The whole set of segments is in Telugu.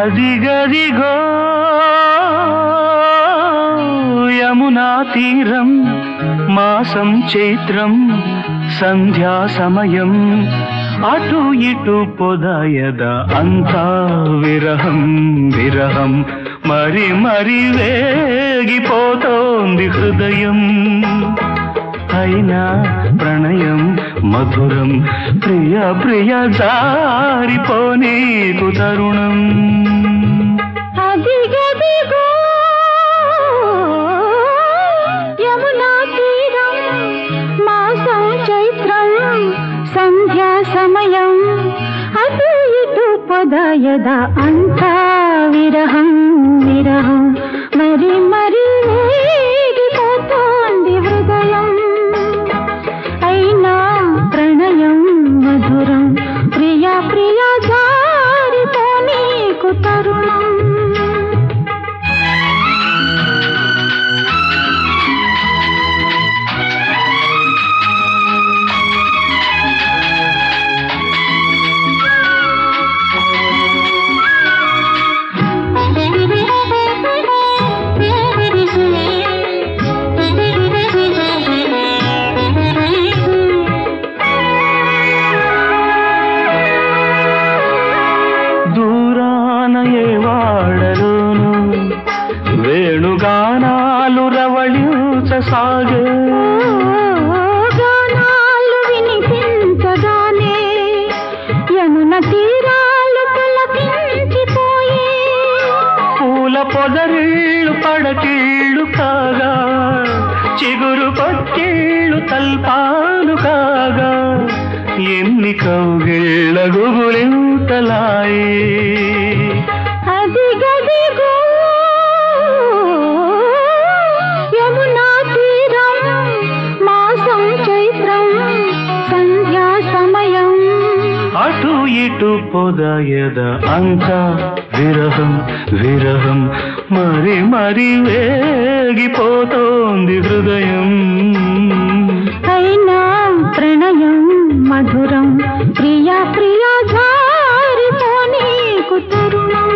అదిగదిగో యమునా తీరం మాసం చైత్రం సంధ్యా సమయం అటు ఇటు పొదయద అంతా విరహం విరహం మరి మరి వేగిపోతోంది హృదయం అయినా ప్రణయం మధురం ప్రియ ప్రియ జారిపోనీకు తరుణం అదిగదిగో యమునా తీరం మాసం చైత్రం సంధ్యా సమయం అటు ఇటు పదయద అంతా విరహం విరహం మరి మరి వేగిపోతోంది హృదయం అయినా ప్రణయం మధురం ప్రియ ప్రియ జారితో నీకు తరుణం దూరాన ఏ వాడలోను వేణుగానాలు రవళించసాగే గానాలు వినిపించగానే యమున తీరాలు పులకించిపోయే పూల పొదరిళ్ళు పడకీళ్ళు కాగా చిగురు పక్కిళ్ళు తల్పాలు కాగా ఎన్ని కౌగిళ్ళ గుబులింతలాయే అదిగదిగో యమునా తీరం మాసం చైత్రం సంధ్యా సమయం అటు ఇటు పొదయద అంతా విరహం విరహం మరి మరి వేగిపోతోంది హృదయం అయినా ప్రణయం మధురం ప్రియ ప్రియ జారితో నీకు తరుణం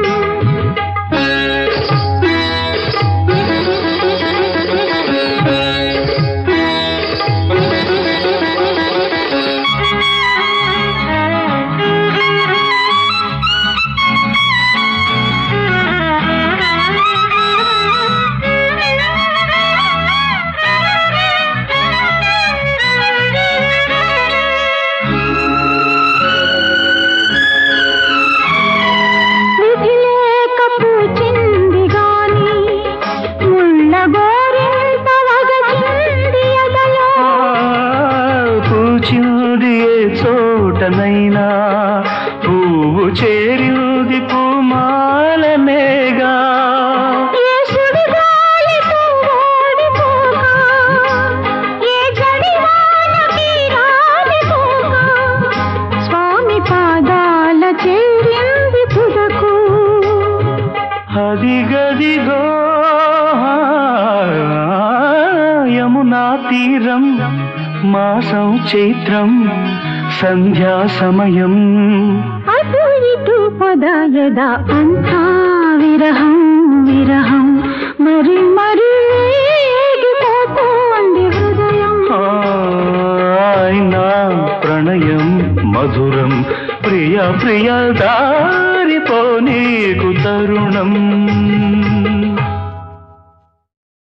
విధి లేక పూచింది గాని ముళ్ళ గోరింత వగచింది ఎదలో పూచింది ఏ చోటనైనా పువ్వు చేరింది పూమాలనేగా ఏ సుడిగాలితో ఓడిపోక, ఏ గడివానకి రాలిపోక, స్వామి పాదాల చేరింది తుదకు అదిగదిగో యమునా తీరం మాసం చైత్రం సంధ్యా సమయం అటు ఇటు పదయద అంతా విరహం విరహం మరి మరి వేగిపోతోంది హృదయం అయినా ప్రణయం మధురం ప్రియ ప్రియ దారిపో నీకు తరుణం